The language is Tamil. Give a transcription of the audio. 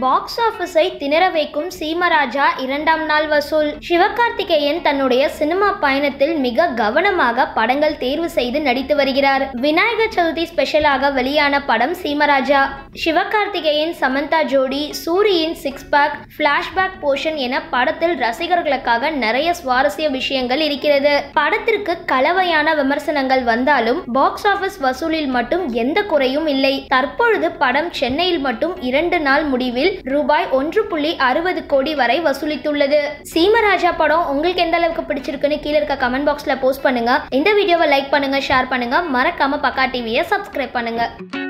பாக்ஸ் ஆபீஸை திணற வைக்கும் சீமராஜா இரண்டாம் நாள் வசூல் சிவகார்த்திகேயன் தன்னுடைய சினிமா பயணத்தில் மிக கவனமாக படங்கள் தேர்வு செய்து நடித்து வருகிறார் விநாயகர் சதுர்த்தி ஸ்பெஷலாக வெளியான படம் சீமராஜா சிவகார்த்திகேயன் சமந்தா ஜோடி சூரியின் சிக்ஸ் பேக் பிளாஷ்பேக் போர்ஷன் என படத்தில் ரசிகர்களுக்காக நிறைய சுவாரஸ்ய விஷயங்கள் இருக்கிறது படத்திற்கு கலவையான விமர்சனங்கள் வந்தாலும் பாக்ஸ் ஆபீஸ் வசூலில் மட்டும் எந்த குறையும் இல்லை தற்பொழுது படம் சென்னையில் மட்டும் இரண்டு நாள் முடிவில் ரூபாய் ஒன்று புள்ளி அறுபது கோடி வரை வசூலித்துள்ளது சீமராஜா படம் உங்களுக்கு எந்த அளவுக்கு பிடிச்சிருக்குன்னு கீழே இருக்க கமெண்ட் பாக்ஸ்ல போஸ்ட் பண்ணுங்க இந்த வீடியோவை லைக் பண்ணுங்க ஷேர் பண்ணுங்க மறக்காம பக்கா டிவியை சப்ஸ்கிரைப் பண்ணுங்க